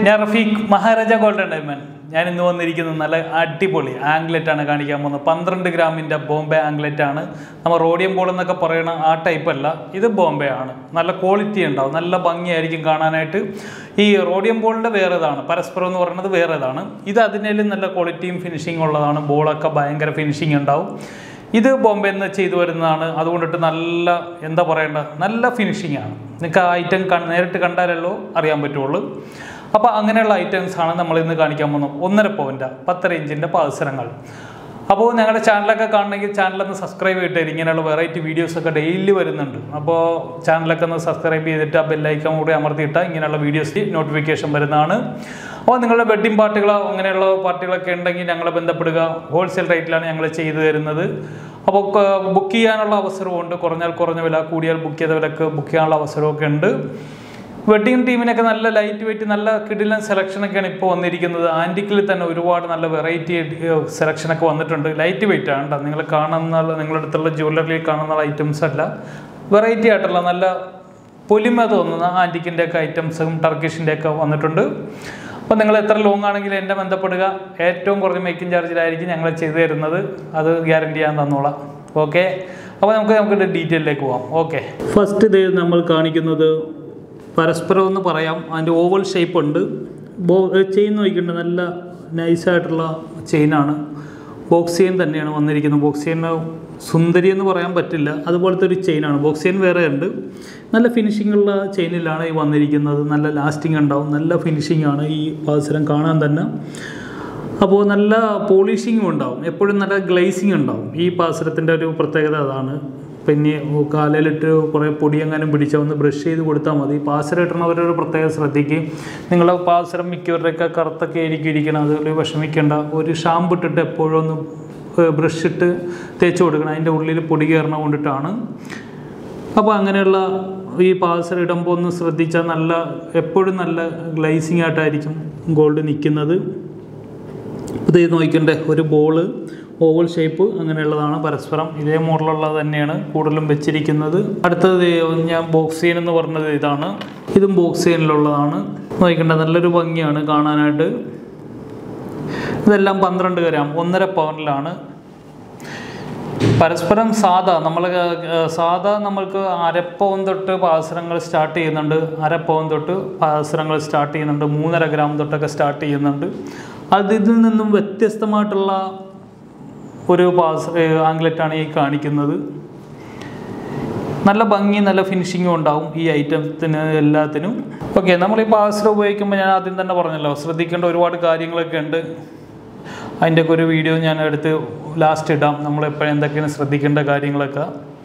ഞാൻ Rafeeq Maharaja golden diamond ഞാൻ ഇന്ന് വന്നിരിക്കുന്നത് നല്ല അടിപൊളി ആംഗ്ലറ്റ് ആണ് കാണിക്കാൻ പോകുന്നത് പന്ത്രണ്ട് ഗ്രാമിൻ്റെ ബോംബെ ആംഗ്ലറ്റ് ആണ് നമ്മൾ റോഡിയം ബോൾ എന്നൊക്കെ പറയുന്ന ആ ടൈപ്പ് അല്ല ഇത് ബോംബെ ആണ് നല്ല ക്വാളിറ്റി ഉണ്ടാവും നല്ല ഭംഗിയായിരിക്കും കാണാനായിട്ട് ഈ റോഡിയം ബോളിൻ്റെ വേറേതാണ് പരസ്പരം എന്ന് പറയുന്നത് വേറേതാണ് ഇത് അതിനേലും നല്ല ക്വാളിറ്റിയും ഫിനിഷിംഗ് ഉള്ളതാണ് ബോളൊക്കെ ഭയങ്കര ഫിനിഷിംഗ് ഉണ്ടാവും ഇത് ബോംബെ നിന്ന് ചെയ്തു വരുന്നതാണ് അതുകൊണ്ടിട്ട് നല്ല എന്താ പറയേണ്ട നല്ല ഫിനിഷിംഗ് ആണ് നിങ്ങൾക്ക് ആ ഐറ്റം നേരിട്ട് കണ്ടാലല്ലോ അറിയാൻ പറ്റുള്ളൂ അപ്പോൾ അങ്ങനെയുള്ള ഐറ്റംസ് ആണ് നമ്മൾ ഇന്ന് കാണിക്കാൻ പോകുന്നത് ഒന്നര പവൻ്റെ പത്തര ഇഞ്ചിൻ്റെ പാദസരങ്ങൾ അപ്പോൾ ഞങ്ങളുടെ ചാനലൊക്കെ കാണണമെങ്കിൽ ചാനലൊന്ന് സബ്സ്ക്രൈബ് ചെയ്തിട്ട് ഇങ്ങനെയുള്ള വെറൈറ്റി വീഡിയോസൊക്കെ ഡെയിലി വരുന്നുണ്ട് അപ്പോൾ ചാനലൊക്കെ ഒന്ന് സബ്സ്ക്രൈബ് ചെയ്തിട്ട് ആ ബെല്ലൈക്കൺ കൂടി അമർത്തിയിട്ടാൽ ഇങ്ങനെയുള്ള വീഡിയോസ് നോട്ടിഫിക്കേഷൻ വരുന്നതാണ് അപ്പോൾ നിങ്ങളുടെ വെഡ്ഡിംഗ് പാർട്ടികളോ അങ്ങനെയുള്ള പാർട്ടികളൊക്കെ ഉണ്ടെങ്കിൽ ഞങ്ങളെ ബന്ധപ്പെടുക ഹോൾസെയിൽ റേറ്റിലാണ് ഞങ്ങൾ ചെയ്തു തരുന്നത് അപ്പോൾ ബുക്ക് ചെയ്യാനുള്ള അവസരമുണ്ട് കുറഞ്ഞാൽ കുറഞ്ഞ വില കൂടിയാൽ ബുക്ക് ചെയ്ത വിലക്ക് ബുക്ക് ചെയ്യാനുള്ള അവസരമൊക്കെ ഉണ്ട് വെഡ്ഡിങ് ടീമിനൊക്കെ നല്ല ലൈറ്റ് വെയിറ്റ് നല്ല കിടിലൻ സെലക്ഷനൊക്കെയാണ് ഇപ്പോൾ വന്നിരിക്കുന്നത് ആൻറ്റിക്കിൽ തന്നെ ഒരുപാട് നല്ല വെറൈറ്റി സെലക്ഷനൊക്കെ വന്നിട്ടുണ്ട് ലൈറ്റ് വെയിറ്റ് ആണ് കേട്ടോ നിങ്ങൾ കാണുന്ന നിങ്ങളുടെ അടുത്തുള്ള ജ്വല്ലറിയിൽ കാണുന്ന ഐറ്റംസ് അല്ല വെറൈറ്റി ആയിട്ടുള്ള നല്ല പൊലിമ തോന്നുന്ന ആൻറ്റിക്കിൻ്റെ ഒക്കെ ഐറ്റംസും ടർക്കിഷിൻ്റെ ഒക്കെ വന്നിട്ടുണ്ട് അപ്പോൾ നിങ്ങൾ എത്ര ലോങ് ആണെങ്കിലും എന്നെ ബന്ധപ്പെടുക ഏറ്റവും കുറഞ്ഞ മേക്കിംഗ് ചാർജിലായിരിക്കും ഞങ്ങൾ ചെയ്തു തരുന്നത് അത് ഗ്യാരണ്ടി ചെയ്യാൻ തന്നോളാം ഓക്കെ അപ്പോൾ നമുക്ക് നമുക്ക് ഡീറ്റെയിലേക്ക് പോവാം ഓക്കെ ഫസ്റ്റ് ഇത് നമ്മൾ കാണിക്കുന്നത് പരസ്പരം എന്ന് പറയാം അതിൻ്റെ ഓവൽ ഷേപ്പ് ഉണ്ട് ബോ ചെയിൻ നോക്കിയിട്ട് നല്ല നൈസായിട്ടുള്ള ചെയിനാണ് ബോക്സിയൻ തന്നെയാണ് വന്നിരിക്കുന്നത് ബോക്സിയന് സുന്ദരി എന്ന് പറയാൻ പറ്റില്ല അതുപോലത്തെ ഒരു ചെയിനാണ് ബോക്സിയൻ വേറെ ഉണ്ട് നല്ല ഫിനിഷിംഗ് ഉള്ള ചെയിനിലാണ് ഈ വന്നിരിക്കുന്നത് നല്ല ലാസ്റ്റിംഗ് ഉണ്ടാവും നല്ല ഫിനിഷിംഗ് ആണ് ഈ പാദസരം കാണാൻ തന്നെ അപ്പോൾ നല്ല പോളിഷിങ്ങും ഉണ്ടാവും എപ്പോഴും നല്ല ഗ്ലേസിങ് ഉണ്ടാവും ഈ പാദസരത്തിൻ്റെ ഒരു പ്രത്യേകത അതാണ് പിന്നെ കാലയിലിട്ട് കുറേ പൊടിയെങ്ങാനും പിടിച്ച ഒന്ന് ബ്രഷ് ചെയ്ത് കൊടുത്താൽ മതി പാസരം ഇട്ടണവരൊരു പ്രത്യേകം ശ്രദ്ധിക്കും നിങ്ങളെ പാസരം മിക്കവരുടെയൊക്കെ കറുത്തൊക്കെ ആയിരിക്കും ഇരിക്കണം അതിൽ വിഷമിക്കേണ്ട ഒരു ഷാമ്പു ഇട്ടിട്ട് എപ്പോഴും ഒന്ന് ബ്രഷ് ഇട്ട് തേച്ച് കൊടുക്കണം അതിൻ്റെ ഉള്ളിൽ പൊടി കയറണ കൊണ്ടിട്ടാണ് അപ്പോൾ അങ്ങനെയുള്ള ഈ പാസർ ഇടുമ്പോൾ ഒന്ന് ശ്രദ്ധിച്ചാൽ നല്ല എപ്പോഴും നല്ല ഗ്ലൈസിങ് ആയിട്ടായിരിക്കും ഗോൾഡ് നിൽക്കുന്നത് ഇത് നോക്കണ്ടേ ഒരു ബോള് ഓവൽ ഷേപ്പ് അങ്ങനെയുള്ളതാണ് പരസ്പരം ഇതേ മോഡലുള്ളത് തന്നെയാണ് കൂടുതലും വെച്ചിരിക്കുന്നത് അടുത്തത് ഞാൻ ബോക്സിയൻ എന്ന് പറഞ്ഞത് ഇതാണ് ഇതും ബോക്സിയനിലുള്ളതാണ് നോക്കണ്ട നല്ലൊരു ഭംഗിയാണ് കാണാനായിട്ട് ഇതെല്ലാം പന്ത്രണ്ട് ഗ്രാം ഒന്നര പവനിലാണ് പരസ്പരം സാധാ നമ്മൾ സാധാ നമ്മൾക്ക് അരപ്പവൻ തൊട്ട് പാസരങ്ങൾ സ്റ്റാർട്ട് ചെയ്യുന്നുണ്ട് അരപ്പവൻ തൊട്ട് പാസരങ്ങൾ സ്റ്റാർട്ട് ചെയ്യുന്നുണ്ട് മൂന്നര ഗ്രാം തൊട്ടൊക്കെ സ്റ്റാർട്ട് ചെയ്യുന്നുണ്ട് അത് ഇതിൽ നിന്നും വ്യത്യസ്തമായിട്ടുള്ള ഒരു പാസ് ആംഗ്ലറ്റാണ് ഈ കാണിക്കുന്നത് നല്ല ഭംഗി നല്ല ഫിനിഷിങ്ങും ഉണ്ടാവും ഈ ഐറ്റത്തിന് എല്ലാത്തിനും ഓക്കെ നമ്മൾ ഈ പാസർ ഉപയോഗിക്കുമ്പോൾ ഞാൻ ആദ്യം തന്നെ പറഞ്ഞല്ലോ ശ്രദ്ധിക്കേണ്ട ഒരുപാട് കാര്യങ്ങളൊക്കെ ഉണ്ട് അതിൻ്റെയൊക്കെ ഒരു വീഡിയോ ഞാൻ എടുത്ത് ലാസ്റ്റ് ഇടാം നമ്മൾ എപ്പോഴും എന്തൊക്കെയാണ് ശ്രദ്ധിക്കേണ്ട കാര്യങ്ങളൊക്കെ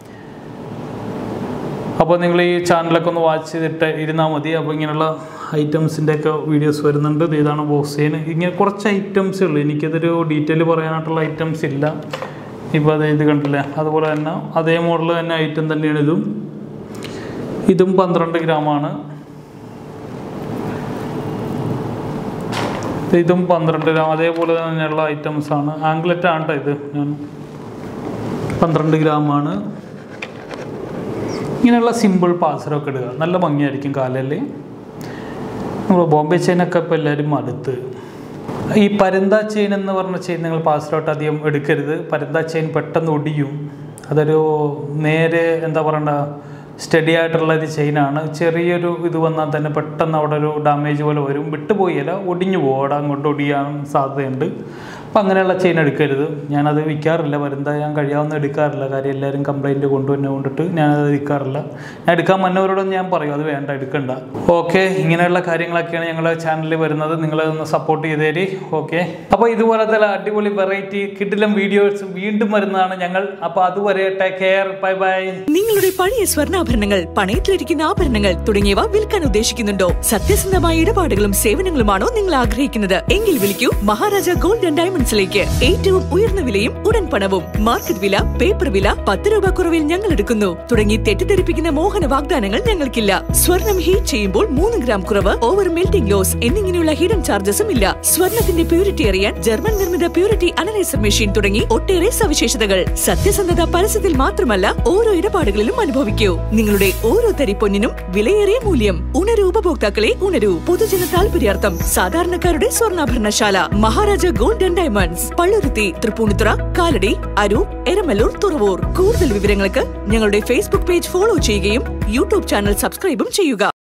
അപ്പോൾ നിങ്ങൾ ഈ ചാനലൊക്കെ ഒന്ന് വാച്ച് ചെയ്തിട്ട് ഇരുന്നാൽ മതി അപ്പോൾ ഇങ്ങനെയുള്ള ഐറ്റംസിൻ്റെ ഒക്കെ വീഡിയോസ് വരുന്നുണ്ട് ഇതാണ് ബോക്സേന് ഇങ്ങനെ കുറച്ച് ഐറ്റംസേ ഉള്ളൂ എനിക്കതൊരു ഡീറ്റെയിൽ പറയാനായിട്ടുള്ള ഐറ്റംസ് ഇല്ല ഇപ്പോൾ അത് ഇത് കണ്ടില്ലേ അതുപോലെ തന്നെ അതേ മോഡൽ തന്നെ ഐറ്റം തന്നെയാണ് ഇതും ഇതും പന്ത്രണ്ട് ഗ്രാമാണ് ഇതും പന്ത്രണ്ട് ഗ്രാം അതേപോലെ തന്നെയുള്ള ഐറ്റംസ് ആണ് ആംഗ്ലറ്റ് ആണ് കേട്ടോ ഇത് ഞാൻ പന്ത്രണ്ട് ഗ്രാമാണ് ഇങ്ങനെയുള്ള സിമ്പിൾ പാസറൊക്കെ ഇടുക നല്ല ഭംഗിയായിരിക്കും കാലിൽ നമ്മൾ ബോംബെ ചെയിനൊക്കെ ഇപ്പോൾ എല്ലാവരും അടുത്ത് ഈ പരന്ത ചെയിൻ എന്ന് പറഞ്ഞ ചെയിൻ നിങ്ങൾ പാസറോട്ട് അധികം എടുക്കരുത് പരന്ത ചെയിൻ പെട്ടെന്ന് ഒടിയും അതൊരു നേരെ എന്താ പറയണ്ട സ്റ്റഡി ആയിട്ടുള്ള ഒരു ചെയിനാണ് ചെറിയൊരു ഇത് വന്നാൽ തന്നെ പെട്ടെന്ന് അവിടെ ഒരു ഡാമേജ് പോലെ വരും വിട്ടുപോയില്ല ഒടിഞ്ഞു പോകും അവിടെ അങ്ങോട്ട് ഒടിയാൻ സാധ്യതയുണ്ട് അപ്പം അങ്ങനെയുള്ള ചെയിൻ എടുക്കരുത് ഞാനത് വിൽക്കാറില്ല വരുന്ന ഞാൻ കഴിയാവുന്ന എടുക്കാറില്ല കാര്യം എല്ലാവരും കംപ്ലൈൻറ്റ് കൊണ്ടുവന്നെ കൊണ്ടിട്ട് ഞാനത് വിൽക്കാറില്ല ഞാൻ എടുക്കാൻ മന്നവരോടൊന്നും ഞാൻ പറയും അത് വേണ്ട എടുക്കണ്ട ഓക്കെ ഇങ്ങനെയുള്ള കാര്യങ്ങളൊക്കെയാണ് ഞങ്ങളുടെ ചാനലിൽ വരുന്നത് നിങ്ങൾ ഒന്ന് സപ്പോർട്ട് ചെയ്തേരി ഓക്കെ അപ്പോൾ ഇതുപോലത്തെ അടിപൊളി വെറൈറ്റി കിഡിലും വീഡിയോസ് വീണ്ടും വരുന്നതാണ് ഞങ്ങൾ അപ്പോൾ അതുവരെ ടേക്ക് കെയർ ബൈ ബൈ നിങ്ങളുടെ പഴയ സ്വർണ്ണാഭരണങ്ങൾ പണയത്തിലിരിക്കുന്ന ആഭരണങ്ങൾ തുടങ്ങിയവ വിൽക്കാൻ ഉദ്ദേശിക്കുന്നുണ്ടോ സത്യസന്ധമായ ഇടപാടുകളും സേവനങ്ങളുമാണോ നിങ്ങൾ ആഗ്രഹിക്കുന്നത് എങ്കിൽ വിളിക്കൂ മഹാരാജ ഗോൾഡ് ആൻഡ് ഡയമണ്ട്സിലേക്ക് ഏറ്റവും ഉയർന്ന വിലയും ഉടൻ പണവും മാർക്കറ്റ് വില പേപ്പർ വില പത്ത് രൂപ കുറവിൽ ഞങ്ങൾ എടുക്കുന്നു തുടങ്ങി തെറ്റിദ്ധരിപ്പിക്കുന്ന മോഹന വാഗ്ദാനങ്ങൾ ഞങ്ങൾക്കില്ല സ്വർണം ഹീറ്റ് ചെയ്യുമ്പോൾ മൂന്ന് ഗ്രാം കുറവ് ഓവർ മെൽറ്റിംഗ് ലോസ് എന്നിങ്ങനെയുള്ള ഹിഡൻ ചാർജസും ഇല്ല സ്വർണത്തിന്റെ പ്യൂരിറ്റി അറിയാൻ ജർമ്മൻ നിർമ്മിത പ്യൂരിറ്റി അനലൈസർ മെഷീൻ തുടങ്ങി ഒട്ടേറെ സവിശേഷതകൾ സത്യസന്ധത പരസ്യത്തിൽ മാത്രമല്ല ഓരോ ഇടപാടുകളിലും അനുഭവിക്കൂ നിങ്ങളുടെ ഓരോ തരി പൊന്നിനും വിലയേറിയ മൂല്യം ഉണർവ് ഉണരൂ ഉപഭോക്താക്കളെ ഉണരൂ പൊതുജന താൽപര്യാർത്ഥം സാധാരണക്കാരുടെ സ്വർണ്ണാഭരണശാല Maharaja gold and diamonds Palluruthy Tripunithura Kalady Aroor Eramalloor Thuravoor കൂടുതൽ വിവരങ്ങൾക്ക് ഞങ്ങളുടെ ഫേസ്ബുക്ക് പേജ് ഫോളോ ചെയ്യുകയും യൂട്യൂബ് ചാനൽ സബ്സ്ക്രൈബും ചെയ്യുക